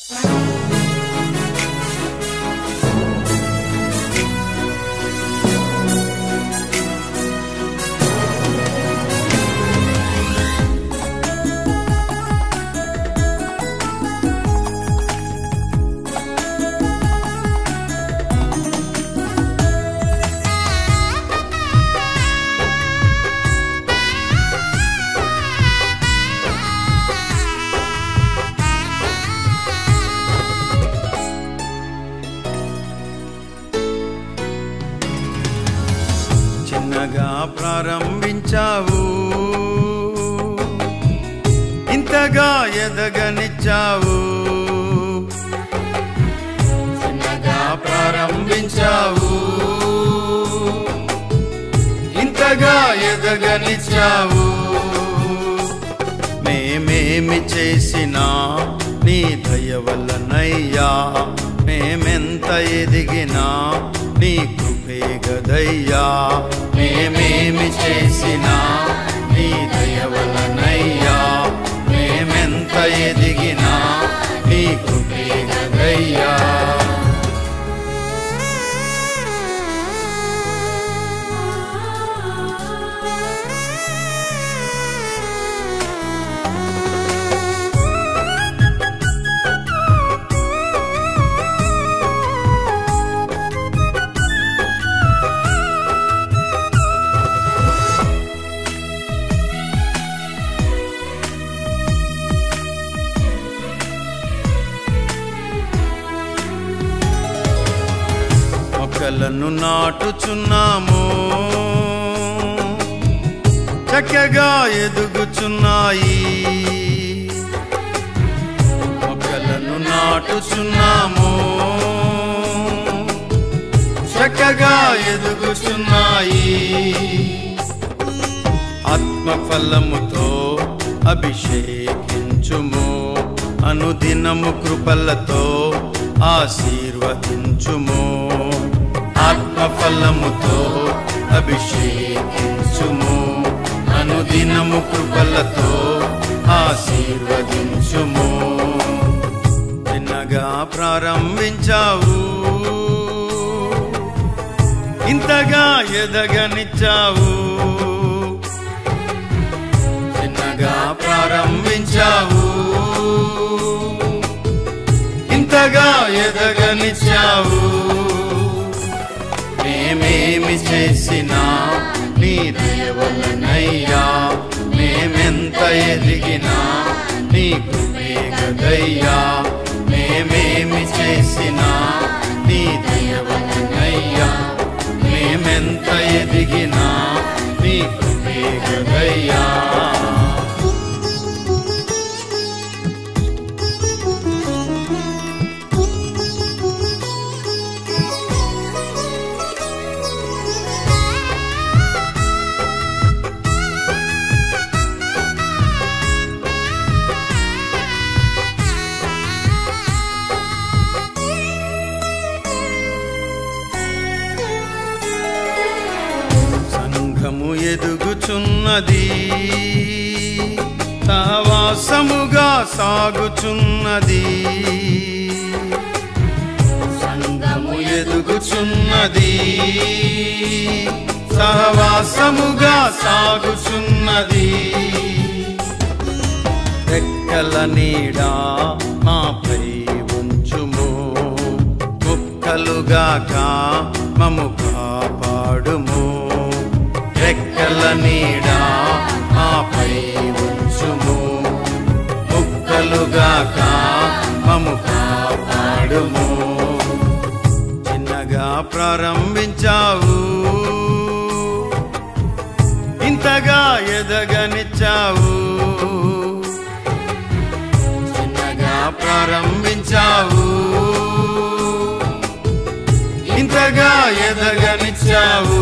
చిన్నగా ప్రారంభించావు ఇంతగా ఎదగనిచ్చావు చిన్నగా ప్రారంభించావు ఇంతగా ఎదగనిచ్చావు మేమేమి చేసినా నీ దయ వల్లనయ్యా మేమెంత ఎదిగినా నీ కృపే గదయ్యా మేమేమి చేసినా నీ దయ వల్లనయ్యా మేమెంత ఎదిగినా నీ కృపే గదయ్యా మొక్కలను నాటుచున్నాము చక్కగా ఎదుగుచున్నాయి మొక్కలను నాటుచున్నాము చక్కగా ఎదుగుచున్నాయి ఆత్మఫలముతో అభిషేకించుము అనుదినము కృపలతో ఆశీర్వదించుము ఆత్మఫలముతో అభిషేకించుము అనుదినము కృపలతో ఆశీర్వదించుము చిన్నగా ప్రారంభించావు ఇంతగా ఎదగనిచ్చావు చిన్నగా ప్రారంభించావు ఇంతగా ఎదగనిచ్చావు మేమేమి చేసినా నీ దయ వలనయ్యా మేమెంత ఎదిగినా నీ కృపే గదయ్యా మేమేమి చేసినా నీ దయ వలనయ్యా మేమెంత ఎదిగినా నీ కృపే గదయ్యా సంఘము ఎదుగుచున్నది సహవాసముగా సాగుచున్నది సంఘము ఎదుగుచున్నది సహవాసముగా సాగుచున్నది రెక్కల నీడా మాపై ఉంచుము కుక్కలుగాక మము కాపాడుము రెక్కల నీడా మాపై ఉంచుము కుక్కలుగాక మము కాపాడుము చిన్నగా ప్రారంభించావు ఇంతగా ఎదగనిచ్చావు చిన్నగా ప్రారంభించావు ఇంతగా ఎదగనిచ్చావు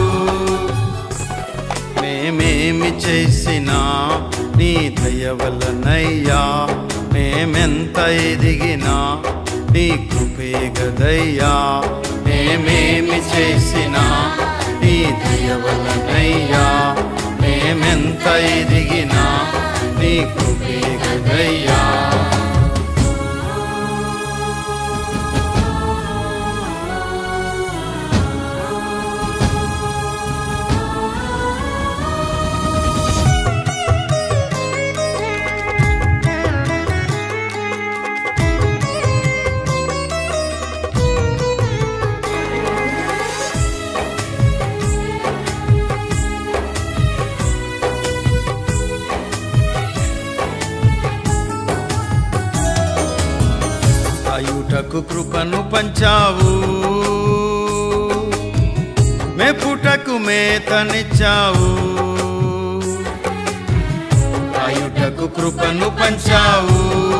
మేమేమి చేసినా నీ దయ వలనయ్యా మేమెంత ఎదిగినా నీ కృపే గదయ్యా మేమేమి చేసినా నీ దయ వలనయ్యా మేమెంత ఎదిగినా నీ కృపే గదయ్యా కాయుటకు కృపను పంచావు మెపుటకు మేతనిచ్చావు కాయుటకు కృపను పంచావు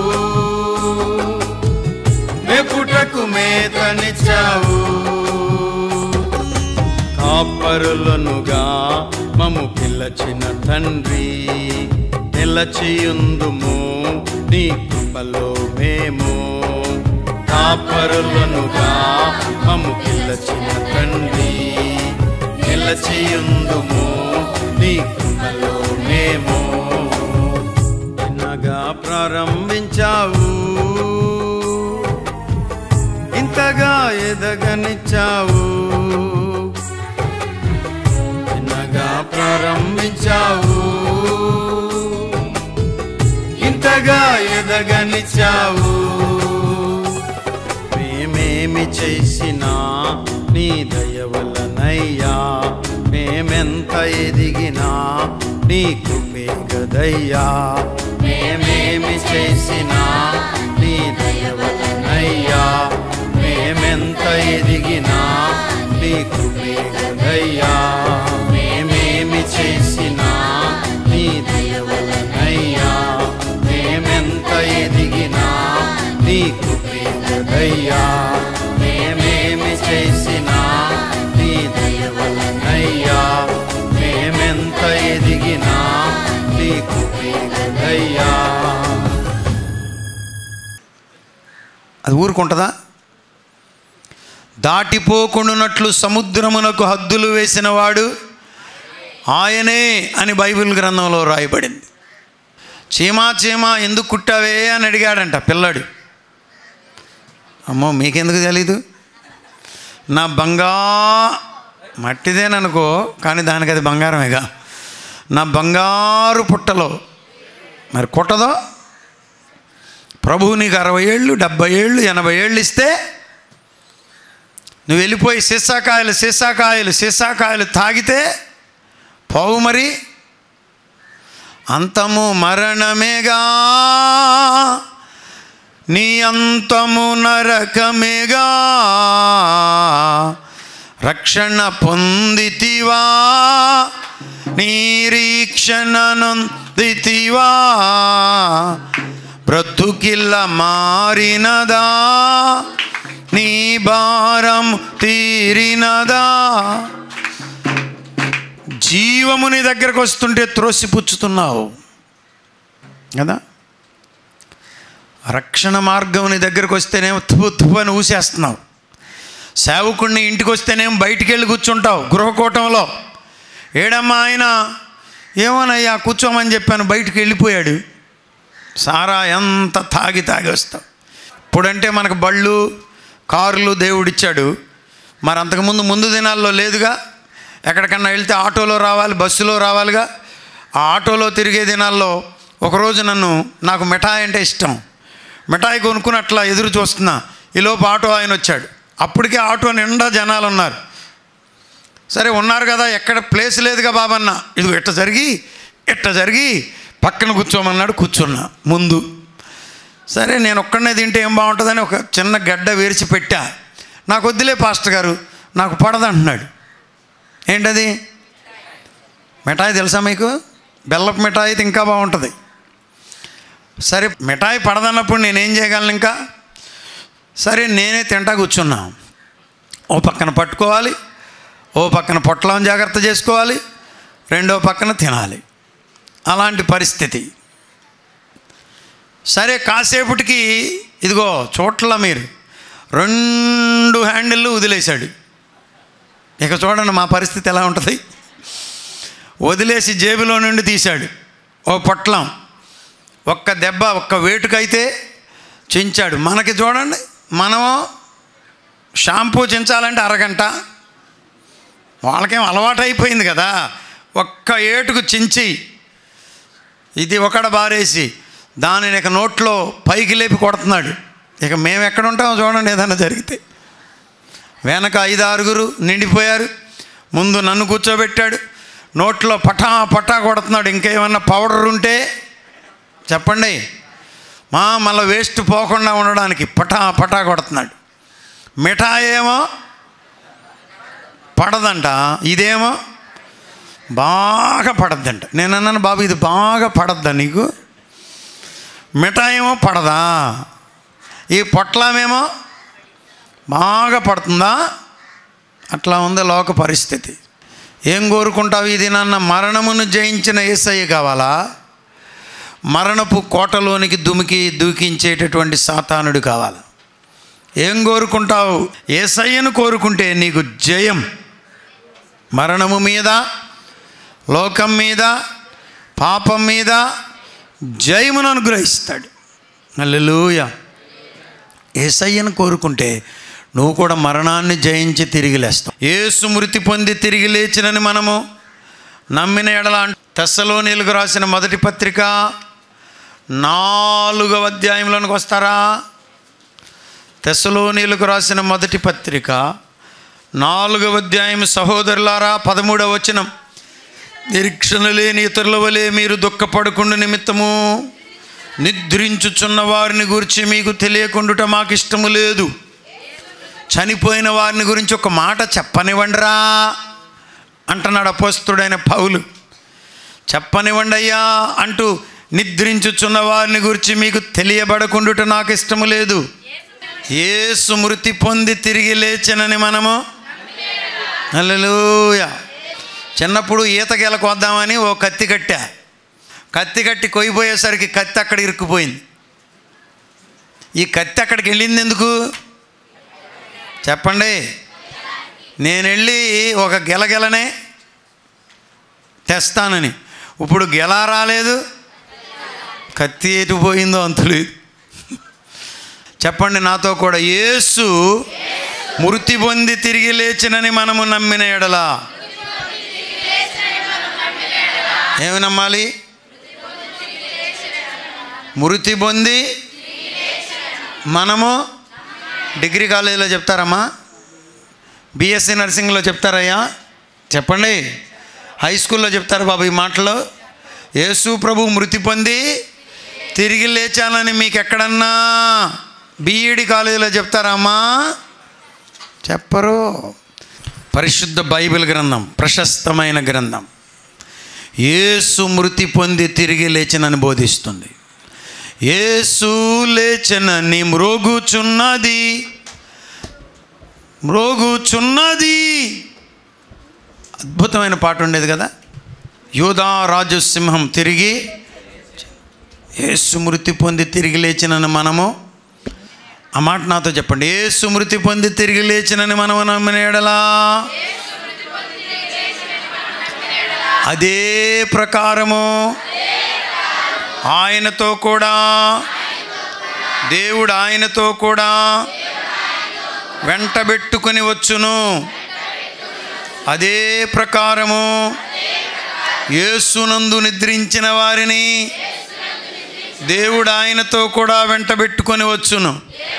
మెపుటకు మేతనిచ్చావు కాపరులనుగా మము పిల్లచిన తండ్రి నిలచియుందుము నీ కృపలో మేము కాపరులనుగా మము పిల్లచిన తండ్రి నిలచియుందుము నీ కృపలో మేము చిన్నగా ప్రారంభించావు ఇంతగా ఎదగనిచ్చావు చిన్నగా ప్రారంభించావు ఇంతగా ఎదగనిచ్చావు మేమేమి చేసినా నీ దయ వలనయ్యా మేమెంత ఎదిగినా నీ కృపే గదయ్యా మేమేమి చేసినా నీ దయ వలనయ్యా మేమెంత ఎదిగినా నీ కృపే గదయ్యా మేమేమి చేసినా నీ దయ వలనయ్యా మేమెంత ఎదిగినా నీ కృపే గదయ్యా మేమేమి చేసినా నీ దయ వలనయ్యా మేమెంత ఎదిగినా నీ కృపే గదయ్యా అది ఊరుకుంటుందా దాటిపోకుండానట్లు సముద్రమునకు హద్దులు వేసిన వాడు ఆయనే అని బైబిల్ గ్రంథంలో రాయబడింది చీమా చీమా ఎందుకు కుట్టావే అని అడిగాడంట పిల్లాడు అమ్మో మీకెందుకు తెలీదు నా బంగా మట్టిదేననుకో కానీ దానికి అది బంగారమేగా నా బంగారు పుట్టలో మరి కుట్టదో ప్రభువు నీకు అరవై ఏళ్ళు డెబ్బై ఏళ్ళు ఎనభై ఏళ్ళు ఇస్తే నువ్వు వెళ్ళిపోయి సీసాకాయలు సీసాకాయలు సీసాకాయలు తాగితే పోవు మరి అంతము మరణమేగా నీ అంతము నరకమేగా రక్షణ పొందితివా నిరీక్షణ నొందితివా బ్రతుకిల్ల మారినదా నీ భారం తీరినదా జీవముని దగ్గరకు వస్తుంటే త్రోసిపుచ్చుతున్నావు కదా రక్షణ మార్గం నీ దగ్గరకు వస్తేనేమో తుపు తుపు అని ఊసేస్తున్నావు సేవకుడిని ఇంటికి వస్తేనేమో బయటికి వెళ్ళి కూర్చుంటావు గృహకూటంలో ఏడమ్మా ఆయన ఏమోనయ్యా కూర్చోమని చెప్పాను బయటికి వెళ్ళిపోయాడు సారా ఎంత తాగి తాగి వస్తావు ఇప్పుడంటే మనకు బళ్ళు కార్లు దేవుడిచ్చాడు మరి అంతకుముందు ముందు దినాల్లో లేదుగా ఎక్కడికన్నా వెళ్తే ఆటోలో రావాలి బస్సులో రావాలిగా ఆ ఆటోలో తిరిగే దినాల్లో ఒకరోజు నన్ను నాకు మిఠాయి అంటే ఇష్టం మిఠాయి కొనుక్కుని అట్లా ఎదురు చూస్తున్నా ఈలోపు ఆటో ఆయన వచ్చాడు అప్పటికే ఆటో నిండా జనాలు ఉన్నారు సరే ఉన్నారు కదా ఎక్కడ ప్లేస్ లేదుగా బాబన్న ఇది ఎట్ట జరిగి ఎట్ట జరిగి పక్కన కూర్చోమన్నాడు కూర్చున్నా ముందు సరే నేను ఒక్కడనే తింటే ఏం బాగుంటుందని ఒక చిన్న గడ్డ వేరిచి పెట్టా నాకు వద్దులే పాస్టర్ గారు నాకు పడదంటున్నాడు ఏంటది మిఠాయి తెలుసా మీకు బెల్లపు మిఠాయి అయితే ఇంకా బాగుంటుంది సరే మిఠాయి పడదన్నప్పుడు నేనేం చేయగలను ఇంకా సరే నేనే తింటా కూర్చున్నా ఓ పక్కన పట్టుకోవాలి ఓ పక్కన పొట్లం జాగ్రత్త చేసుకోవాలి రెండో పక్కన తినాలి అలాంటి పరిస్థితి సరే కాసేపటికి ఇదిగో చోట్ల మీరు రెండు హ్యాండిల్లు వదిలేశాడు ఇక చూడండి మా పరిస్థితి ఎలా ఉంటుంది వదిలేసి జేబులో నుండి తీశాడు ఓ పొట్లం ఒక్క దెబ్బ ఒక్క వేటుకైతే చించాడు మనకి చూడండి మనము షాంపూ చించాలంటే అరగంట వాళ్ళకేం అలవాటు అయిపోయింది కదా ఒక్క ఏటుకు చించి ఇది ఒకడ బారేసి దానిని ఇక నోట్లో పైకి లేపి కొడుతున్నాడు ఇక మేము ఎక్కడ ఉంటామో చూడండి ఏదైనా జరిగితే వెనక ఐదు ఆరుగురు నిండిపోయారు ముందు నన్ను కూర్చోబెట్టాడు నోట్లో పటా పటా కొడుతున్నాడు ఇంకేమన్నా పౌడర్ ఉంటే చెప్పండి మా మళ్ళీ వేస్ట్ పోకుండా ఉండడానికి పటా పటా కొడుతున్నాడు మిఠాయి ఏమో పడదంట ఇదేమో బాగా పడద్దంట నేను అన్నాను బాబు ఇది బాగా పడద్దా నీకు మిఠాయి ఏమో పడదా ఈ పొట్లమేమో బాగా పడుతుందా అట్లా ఉంది లోక పరిస్థితి ఏం కోరుకుంటావు ఇది నాన్న మరణమును జయించిన ఏసయ్య కావాలా మరణపు కోటలోనికి దుమికి దూకించేటటువంటి సాతానుడు కావాలా ఏం కోరుకుంటావు ఏసయ్యను కోరుకుంటే నీకు జయం మరణము మీద లోకం మీద పాపం మీద జయమును అనుగ్రహిస్తాడు అల్లెలూయ ఏసయ్యను కోరుకుంటే నువ్వు కూడా మరణాన్ని జయించి తిరిగి లేస్తావు ఏసు మృతి పొంది తిరిగి లేచినని మనము నమ్మిన ఎడల తెస్సలోనీలకు రాసిన మొదటి పత్రిక నాలుగవ అధ్యాయంలోనికి వస్తారా తెస్సలోనీలకు రాసిన మొదటి పత్రిక నాలుగవ అధ్యాయం సహోదరులారా పదమూడవ వచనం నిరీక్షణ లేని ఇతరుల వలె మీరు దుఃఖపడకుండా నిమిత్తము నిద్రించుచున్న వారిని గురించి మీకు తెలియకుండుట మాకు ఇష్టము లేదు చనిపోయిన వారిని గురించి ఒక మాట చెప్పనివ్వండిరా అంటున్నాడు అపోస్తుడైన పౌలు చెప్పనివ్వండి అయ్యా అంటూ నిద్రించుచున్న వారిని గురించి మీకు తెలియబడకుండుట నాకు ఇష్టము లేదు ఏసు మృతి పొంది తిరిగి లేచనని మనము హల్లెలూయ చిన్నప్పుడు ఈత గెలకు వద్దామని ఓ కత్తి కట్టా కత్తి కట్టి కొయ్యిపోయేసరికి కత్తి అక్కడ ఇరుక్కుపోయింది ఈ కత్తి అక్కడికి వెళ్ళింది ఎందుకు చెప్పండి నేను వెళ్ళి ఒక గెలగెలనే తెస్తానని ఇప్పుడు గెల రాలేదు కత్తి ఎటు పోయిందో అంతులేదు చెప్పండి నాతో కూడా యేసు మృతి పొంది తిరిగి లేచినని మనము నమ్మిన ఎడలా ఏమి నమ్మాలి మృతి పొంది మనము డిగ్రీ కాలేజీలో చెప్తారమ్మా బీఎస్సీ నర్సింగ్లో చెప్తారయ్యా చెప్పండి హై స్కూల్లో చెప్తారు బాబు ఈ మాటలు యేసు ప్రభు మృతి పొంది తిరిగి లేచానని మీకు ఎక్కడన్నా బీఈడి కాలేజీలో చెప్తారమ్మా చెప్పరు పరిశుద్ధ బైబిల్ గ్రంథం ప్రశస్తమైన గ్రంథం యేసు మృతి పొంది తిరిగి లేచనని బోధిస్తుంది యేసు లేచనని మ్రోగుచున్నది మ్రోగుచున్నది అద్భుతమైన పాట ఉండేది కదా యోధా రాజు సింహం తిరిగి యేసు మృతి పొంది తిరిగి లేచినని మనము ఆ మాట నాతో చెప్పండి యేసు మృతి పొంది తిరిగి లేచినని మనము నమ్మిన ఎడలా అదే ప్రకారము ఆయనతో కూడా దేవుడు ఆయనతో కూడా వెంటబెట్టుకొని వచ్చును అదే ప్రకారము యేసునందు నిద్రించిన వారిని దేవుడు ఆయనతో కూడా వెంటబెట్టుకొని వచ్చును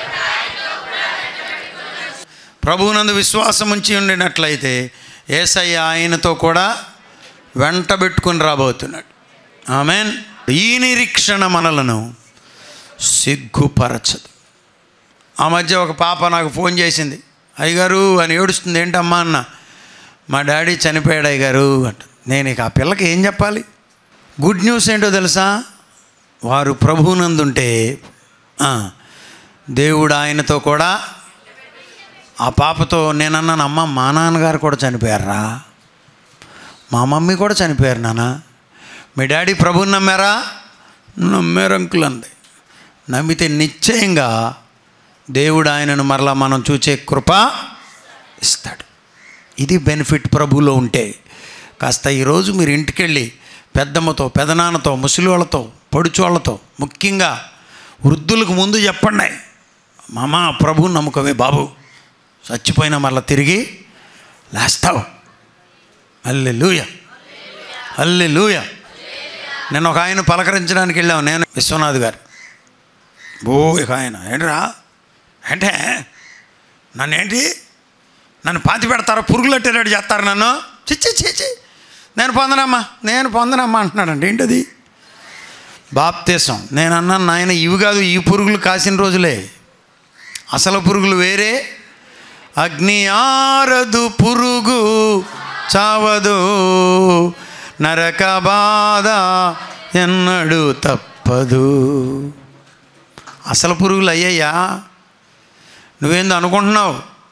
ప్రభువునందు విశ్వాసం ఉంచి ఉండినట్లయితే ఏసయ్య ఆయనతో కూడా వెంటబెట్టుకుని రాబోతున్నాడు ఆమెన్ ఈ నిరీక్షణ మనలను సిగ్గుపరచదు ఆ మధ్య ఒక పాప నాకు ఫోన్ చేసింది అయ్యగారు అని ఏడుస్తుంది ఏంటమ్మా అన్న మా డాడీ చనిపోయాడు అయ్యగారు అంట నేను ఇక ఆ పిల్లకి ఏం చెప్పాలి గుడ్ న్యూస్ ఏంటో తెలుసా వారు ప్రభువునందుంటే ఆ, దేవుడు ఆయనతో కూడా ఆ పాపతో నేనన్నాను అమ్మ మా నాన్నగారు కూడా చనిపోయారా మా మమ్మీ కూడా చనిపోయారు నాన్న మీ డాడీ ప్రభుని నమ్మారా నమ్మారు అంకుల్ అంది నమ్మితే నిశ్చయంగా దేవుడు ఆయనను మరలా మనం చూచే కృప ఇస్తాడు ఇది బెనిఫిట్ ప్రభులో ఉంటే కాస్త ఈరోజు మీరు ఇంటికెళ్ళి పెద్దమ్మతో పెదనాన్నతో ముసలివాళ్ళతో పొడిచోళ్ళతో ముఖ్యంగా వృద్ధులకు ముందు చెప్పండి మామ ప్రభు నమ్మకమే బాబు చచ్చిపోయినా మరలా తిరిగి లేస్తావు అల్లె లూయ అల్లె లూయ నేను ఒక ఆయన పలకరించడానికి వెళ్ళాము నేను విశ్వనాథ్ గారు ఓ ఇక ఆయన ఏంట్రా అంటే నన్ను ఏంటి నన్ను పాతి పెడతారా పురుగులట్టేటట్టు చేస్తారు నన్ను చిచ్చి చిచ్చి నేను పొందనమ్మా నేను పొందనమ్మా అంటున్నాడండి ఏంటది బాప్తీసం నేను అన్నాను నాయన ఇవి కాదు ఈ పురుగులు కాసిన రోజులే అసలు పురుగులు వేరే అగ్ని ఆరదు పురుగు చావదు నరక బాధ ఎన్నడు తప్పదు అసలు పురుగులు అయ్యాయా నువ్వేందో అనుకుంటున్నావు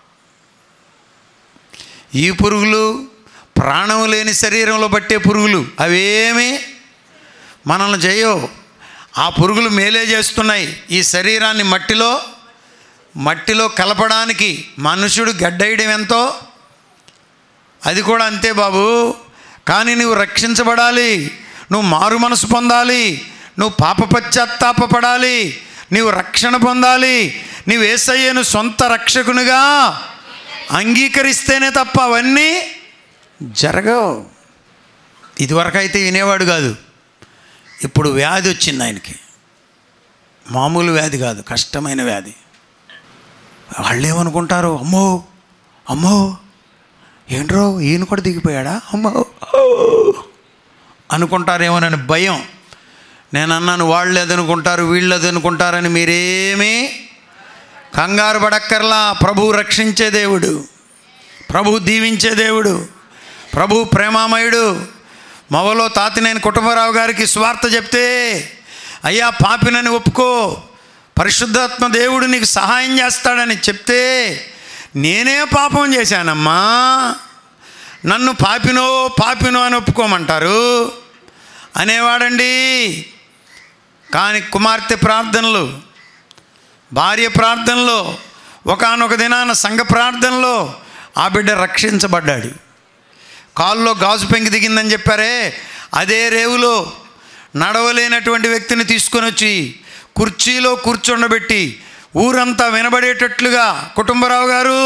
ఈ పురుగులు ప్రాణం లేని శరీరంలో పట్టే పురుగులు అవేమి మనల్ని చేయవు ఆ పురుగులు మేలే చేస్తున్నాయి ఈ శరీరాన్ని మట్టిలో మట్టిలో కలపడానికి మనుషుడు గడ్డేయడం ఎంతో అది కూడా అంతే బాబు కానీ నువ్వు రక్షించబడాలి నువ్వు మారు మనసు పొందాలి నువ్వు పాప పశ్చాత్తాపడాలి నీవు రక్షణ పొందాలి నీవు ఏసయ్యను సొంత రక్షకునిగా అంగీకరిస్తేనే తప్ప అవన్నీ జరగవు ఇదివరకు అయితే వినేవాడు కాదు ఇప్పుడు వ్యాధి వచ్చింది ఆయనకి మామూలు వ్యాధి కాదు కష్టమైన వ్యాధి వాళ్ళు ఏమనుకుంటారు అమ్మో అమ్మో ఏంట్రో ఈయన కూడా దిగిపోయాడా అమ్మో అనుకుంటారేమోనని భయం నేను అన్నాను వాళ్ళు ఏదనుకుంటారు వీళ్ళు ఏదనుకుంటారని మీరేమీ కంగారు పడక్కర్లా ప్రభు రక్షించే దేవుడు ప్రభు దీవించే దేవుడు ప్రభు ప్రేమామయుడు మవలో తాతినేని కుటుంబరావు గారికి స్వార్థ చెప్తే అయ్యా పాపినని ఒప్పుకో పరిశుద్ధాత్మ దేవుడు నీకు సహాయం చేస్తాడని చెప్తే నేనే పాపం చేశానమ్మా నన్ను పాపినో పాపినో అని ఒప్పుకోమంటారు అనేవాడండి కానీ కుమార్తె ప్రార్థనలు భార్య ప్రార్థనలో ఒకనొక దినాన సంఘ ప్రార్థనలో ఆ బిడ్డ రక్షించబడ్డాడు కాల్లో గాజు పెంకి దిగిందని చెప్పారే అదే రేవులో నడవలేనటువంటి వ్యక్తిని తీసుకొని వచ్చి కుర్చీలో కూర్చుండబెట్టి ఊరంతా వినబడేటట్లుగా కుటుంబరావు గారు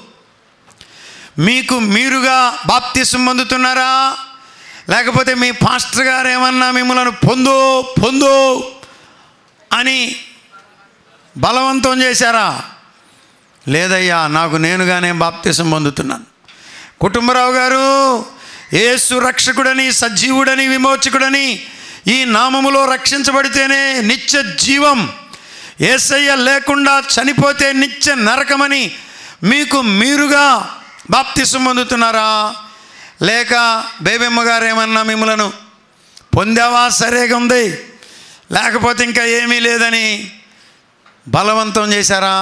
మీకు మీరుగా బాప్తిసం పొందుతున్నారా లేకపోతే మీ పాస్టర్ గారు ఏమన్నా మిమ్మల్ని పొందు పొందు అని బలవంతం చేశారా లేదయ్యా నాకు నేనుగానే బాప్తిసం పొందుతున్నాను కుటుంబరావు గారు ఏసు రక్షకుడని సజీవుడని విమోచకుడని ఈ నామములో రక్షించబడితేనే నిత్య జీవం ఏసయ్య లేకుండా చనిపోతే నిత్య నరకమని మీకు మీరుగా బాప్తిసం పొందుతున్నారా లేక బేబెమ్మ గారు ఏమన్నా మిమ్మలను పొందావా సరేగా ఉంది లేకపోతే ఇంకా ఏమీ లేదని బలవంతం చేశారా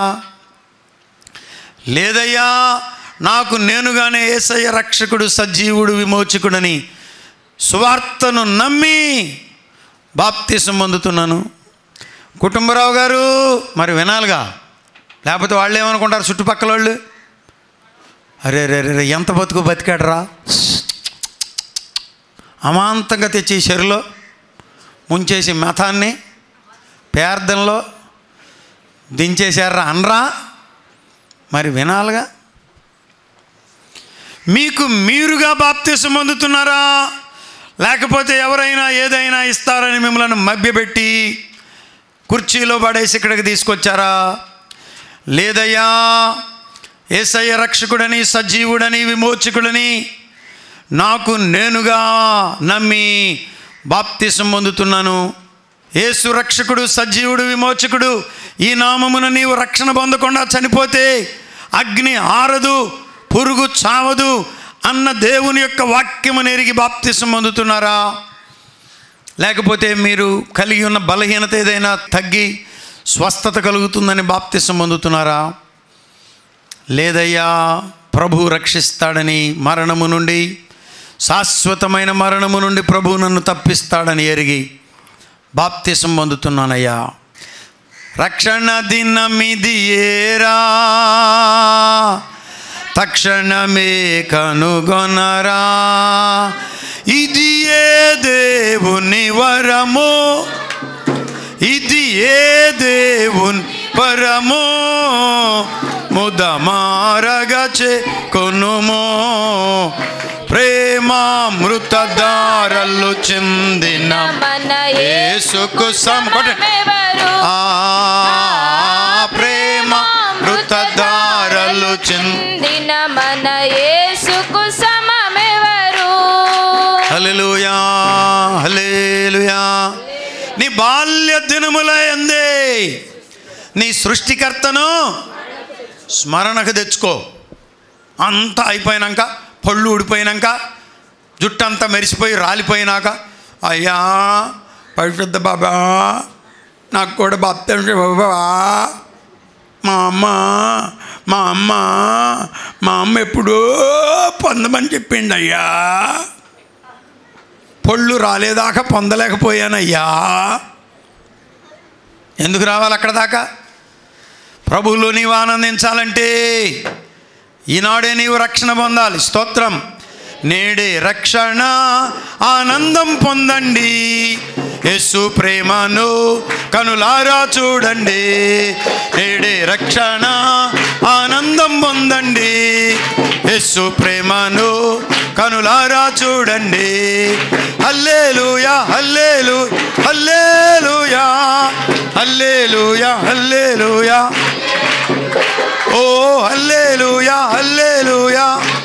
లేదయ్యా నాకు నేనుగానే ఏసయ్య రక్షకుడు సజీవుడు విమోచకుడని సువార్తను నమ్మి బాప్తీసం పొందుతున్నాను కుటుంబరావు గారు మరి వినాలిగా లేకపోతే వాళ్ళు ఏమనుకుంటారు చుట్టుపక్కల వాళ్ళు అరే రే రే ఎంత బతుకు బతికాడరా అమాంతంగా తెచ్చి ఈ చెరులో ముంచేసి మతాన్ని పేర్దంలో దించేశారా అనరా మరి వినాలిగా మీకు మీరుగా బాప్తీసం పొందుతున్నారా లేకపోతే ఎవరైనా ఏదైనా ఇస్తారని మిమ్మల్ని మభ్యపెట్టి కుర్చీలో పడేసి ఇక్కడికి తీసుకొచ్చారా లేదయ్యా ఏసయ్య రక్షకుడని సజీవుడని విమోచకుడని నాకు నేనుగా నమ్మి బాప్తిసం పొందుతున్నాను యేసు రక్షకుడు సజీవుడు విమోచకుడు ఈ నామమున నీవు రక్షణ పొందకుండా చనిపోతే అగ్ని ఆరదు పురుగు చావదు అన్న దేవుని యొక్క వాక్యము నెరిగి బాప్తిసం పొందుతున్నారా లేకపోతే మీరు కలిగి ఉన్న బలహీనత ఏదైనా తగ్గి స్వస్థత కలుగుతుందని బాప్తిసం పొందుతున్నారా లేదయ్యా ప్రభు రక్షిస్తాడని మరణము నుండి శాశ్వతమైన మరణము నుండి ప్రభు నన్ను తప్పిస్తాడని ఎరిగి బాప్తిసం పొందుతున్నానయ్యా రక్షణ దినమిది ఏరా తక్షణమే కనుగొనరా ఇది ఏ దేవుని వరము ఇది ఏ దేవుని పరము ముదమారగచే కొనుమో ప్రేమామృతదారలు చెందిన మన యేసుకు సం కొట్టండి. సమమెవరు? ఆ ప్రేమ మృతదారలు చెంది చెందిన మన యేసుకు సమమెవరు హల్లెలూయా హల్లెలూయా నీ బా దినముల ఎందే నీ సృష్టికర్తను స్మరణకు తెచ్చుకో అంతా అయిపోయినాక పళ్ళు ఊడిపోయినాక జుట్టు అంతా మెరిసిపోయి రాలిపోయినాక అయ్యా పరిశుద్ధ బాబా నాకు కూడా బాప్తం బాబా మా అమ్మ మా అమ్మ మా అమ్మ ఎప్పుడో పొందమని చెప్పిండి అయ్యా పళ్ళు రాలేదాకా పొందలేకపోయానయ్యా ఎందుకు రావాలి అక్కడ దాకా ప్రభువులో నీవు ఆనందించాలంటే ఈనాడే నీవు రక్షణ పొందాలి స్తోత్రం నేడే రక్షణ ఆనందం పొందండి యేసు ప్రేమను కనులారా చూడండి నేడే రక్షణ ఆనందం పొందండి యేసు ప్రేమను కనులారా చూడండి హల్లేలుయా హల్లేలు హల్లేలుయా హల్లేలుయా హల్లేలుయా ఓ హల్లేలుయా హల్లేలుయా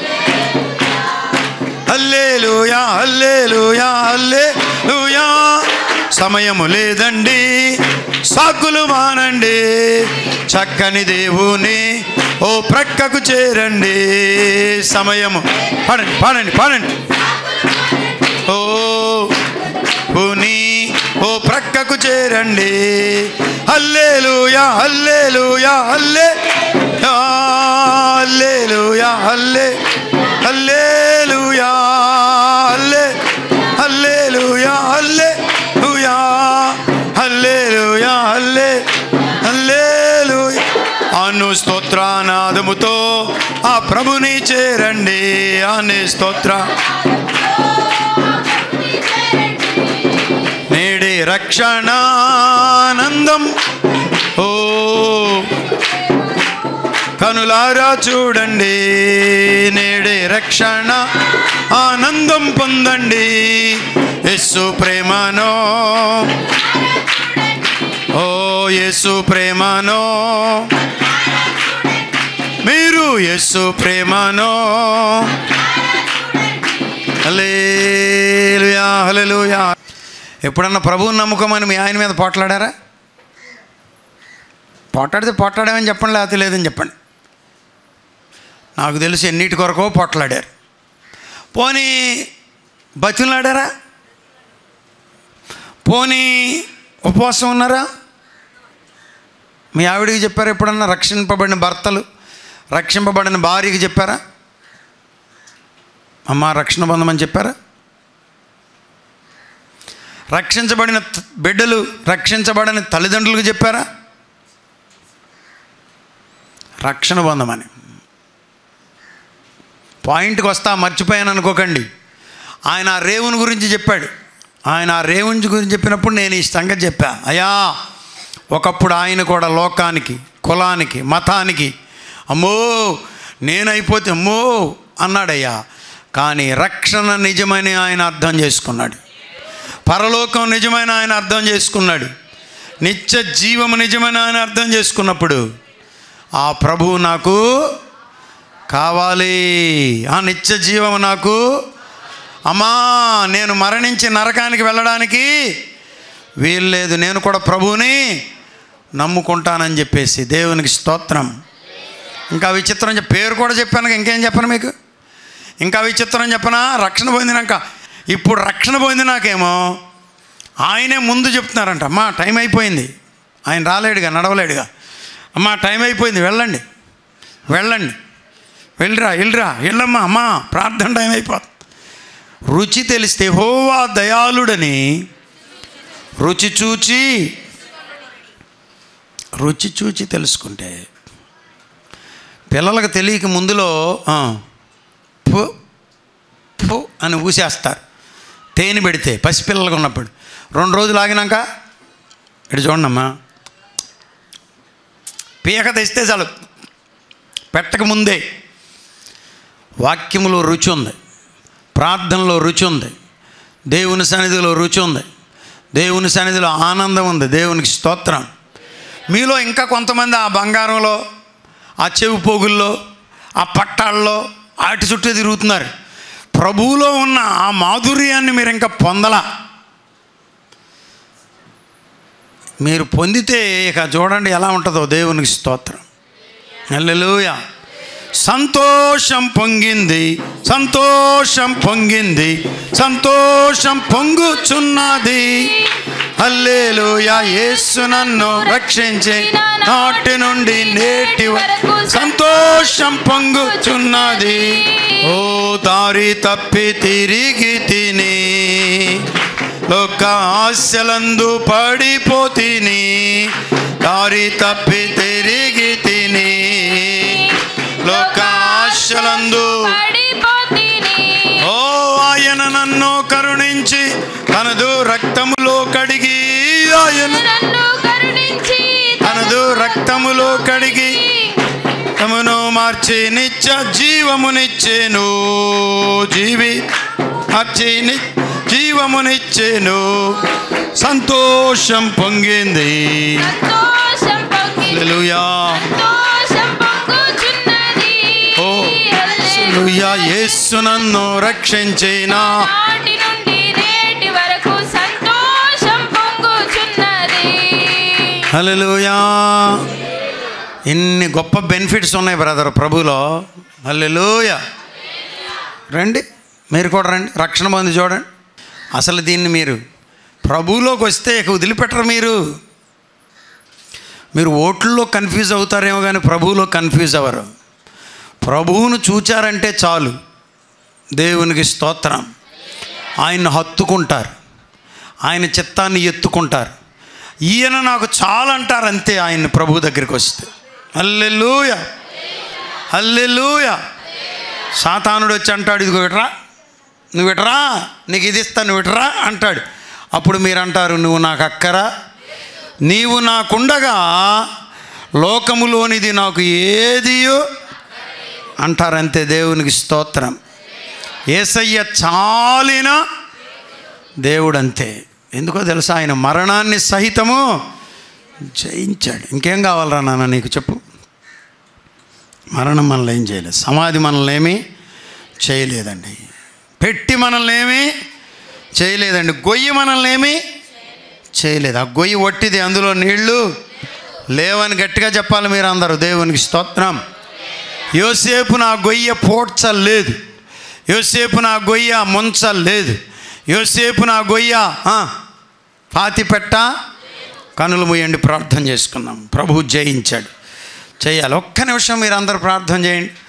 హల్లేలుయా హల్లేలుయా హల్లేలుయా సమయము లేదండి సాకులు మానండి చక్కని దేవుని ఓ ప్రక్కకు చేరండి సమయము పాడండి పాడండి పాడండి ఓ పుని ఓ ప్రక్కకు చేరండి హల్లేలుయా హల్లేలుయా హల్లే హల్లేలుయా హల్లే హల్లేలుయా హల్లే హల్లేలుయా హల్లేలుయా హల్లేలుయా హల్లే హల్లేలుయా అను స్తోత్రానాదముతో ఆ ప్రభుని చేరండి అనే స్తోత్ర నేడే రక్షణానందం ఓ కనులారా చూడండి నేడే రక్షణ ఆనందం పొందండి యేసు ప్రేమనో ఓ యేసు ప్రేమనో మీరు యేసు ప్రేమనో హల్లెలూయా హల్లెలూయా ఎప్పుడన్నా ప్రభువుని నమ్ముకోమని మీ ఆయన మీద పోట్లాడారా పోట్లాడితే పోట్లాడామని చెప్పండి లేకపోతే లేదని చెప్పండి నాకు తెలిసి ఎన్నిటి కొరకో పోట్లాడారు పోనీ బతులాడారా పోనీ ఉపవాసం ఉన్నారా మీ ఆవిడికి చెప్పారా ఎప్పుడన్నా రక్షింపబడిన భర్తలు రక్షింపబడిన భార్యకి చెప్పారా అమ్మ రక్షణ పొందమని చెప్పారా రక్షించబడిన త- బిడ్డలు రక్షించబడిన తల్లిదండ్రులకు చెప్పారా రక్షణ పొందమని పాయింట్కి వస్తా మర్చిపోయాను అనుకోకండి ఆయన ఆ రేవుని గురించి చెప్పాడు ఆయన ఆ రేవుని గురించి చెప్పినప్పుడు నేను ఈ సంగతి చెప్పా అయ్యా ఒకప్పుడు ఆయన కూడా లోకానికి కులానికి మతానికి అమ్మో నేనైపోతే అమ్మో అన్నాడయ్యా కానీ రక్షణ నిజమని ఆయన అర్థం చేసుకున్నాడు పరలోకం నిజమైన ఆయన అర్థం చేసుకున్నాడు నిత్య జీవము నిజమైన ఆయన అర్థం చేసుకున్నప్పుడు ఆ ప్రభువు నాకు కావాలి ఆ నిత్య జీవము నాకు అమ్మా నేను మరణించి నరకానికి వెళ్ళడానికి వీల్లేదు నేను కూడా ప్రభువుని నమ్ముకుంటానని చెప్పేసి దేవునికి స్తోత్రం ఇంకా విచిత్రం చెప్ పేరు కూడా చెప్పాను ఇంకేం చెప్పను మీకు ఇంకా విచిత్రం చెప్పనా రక్షణ పొందినాక ఇప్పుడు రక్షణ పొందినాకేమో ఆయనే ముందు చెప్తున్నారంట అమ్మా టైం అయిపోయింది ఆయన రాలేడుగా నడవలేడుగా అమ్మా టైం అయిపోయింది వెళ్ళండి వెళ్ళండి వెళ్ళిరా వెళ్ళిరా వెళ్ళమ్మా అమ్మా ప్రార్థన టైం అయిపోతుంది రుచి తెలిస్తే హోవా దయాళుడని రుచి చూచి రుచి చూచి తెలుసుకుంటే పిల్లలకు తెలియక ముందులో ఆ, పు పు అని ఊసేస్తారు తేనె పెడితే పసిపిల్లలకు ఉన్నప్పుడు రెండు రోజులు ఆగినాక ఇటు చూడండి అమ్మా పీక తెస్తే చాలు పెట్టక ముందే వాక్యములో రుచి ఉంది ప్రార్థనలో రుచి ఉంది దేవుని సన్నిధిలో రుచి ఉంది దేవుని సన్నిధిలో ఆనందం ఉంది దేవునికి స్తోత్రం మీలో ఇంకా కొంతమంది ఆ బంగారంలో ఆ చెవి పోగుల్లో ఆ పట్టాల్లో వాటి చుట్టూ తిరుగుతున్నారు ప్రభువులో ఉన్న ఆ మాధుర్యాన్ని మీరు ఇంకా పొందలా మీరు పొందితే ఇక చూడండి ఎలా ఉంటుందో దేవునికి స్తోత్రం హల్లెలూయా సంతోషం పొంగింది సంతోషం పొంగింది సంతోషం పొంగుచున్నది హల్లెలూయా యేసు నన్ను రక్షించి నాటి నుండి నేటి వరకు సంతోషం పొంగుచున్నది ఓ దారి తప్పి తిరిగి తిని లోక ఆశలందు పడిపోతిని దారి తప్పి తిరిగి తిని లోక ఆశలందు పడిపోతిని ఓ ఆయన నన్ను కరుణించి తనదు రక్తములో కడిగి ఆయన నన్ను కరుణించి తనదు రక్తములో కడిగి తమను మార్చి నిత్య జీవమునిచ్చేను జీవి మార్చి ని జీవమునిచ్చేను సంతోషం పొంగింది సంతోషం పొంగి హల్లెలూయా సంతోషం పొంగుచున్నది ఓ హల్లెలూయా యేసు నన్ను రక్షించిన నాటి నుండి నేటి వరకు సంతోషం పొంగుచున్నది హల్లెలూయా ఎన్ని గొప్ప బెనిఫిట్స్ ఉన్నాయి బ్రదర్ ప్రభులో హల్లెలూయా రండి మీరు కూడా రండి రక్షణ పొంది చూడండి అసలు దీన్ని మీరు ప్రభువులోకి వస్తే ఇక వదిలిపెట్టరు మీరు మీరు ఓట్లలో కన్ఫ్యూజ్ అవుతారేమో కానీ ప్రభువులో కన్ఫ్యూజ్ అవ్వరు ప్రభువును చూచారంటే చాలు దేవునికి స్తోత్రం ఆయన్ని హత్తుకుంటారు ఆయన చిత్తాన్ని ఎత్తుకుంటారు ఈయన నాకు చాలు అంటారు అంతే ఆయన ప్రభు దగ్గరికి వస్తే అల్లెలూయ అల్లెలూయ సాతానుడు వచ్చి అంటాడు ఇదిగో ఇట్రా నువ్వు ఇట్రా నీకు ఇది ఇస్తా నువ్వు ఇట్రా అంటాడు అప్పుడు మీరు అంటారు నువ్వు నాకు అక్కరా నీవు నాకుండగా లోకములోనిది నాకు ఏదియో అంటారంతే దేవునికి స్తోత్రం ఏసయ్య చాలిన దేవుడు అంతే ఎందుకో తెలుసా ఆయన మరణాన్ని సహితము జయించాడు ఇంకేం కావాలరా నాన్న నీకు చెప్పు మరణం మనల్ని ఏం చేయలేదు సమాధి మనల్ని ఏమీ చేయలేదండి పెట్టి మనల్ని ఏమీ చేయలేదండి గొయ్యి మనల్ని ఏమీ చేయలేదు ఆ గొయ్యి ఒట్టిది అందులో నీళ్లు లేవని గట్టిగా చెప్పాలి మీరు అందరూ దేవునికి స్తోత్రం యోసేపు నా గొయ్య పోడ్చలేదు యోసేపు నా గొయ్య ముంచలేదు యోసేపు నా గొయ్య ఆ, పాతి పెట్ట కనులు మూయండి ప్రార్థన చేసుకుందాం ప్రభు జయించాడు చేయాలి ఒక్క నిమిషం మీరు అందరు ప్రార్థన చేయండి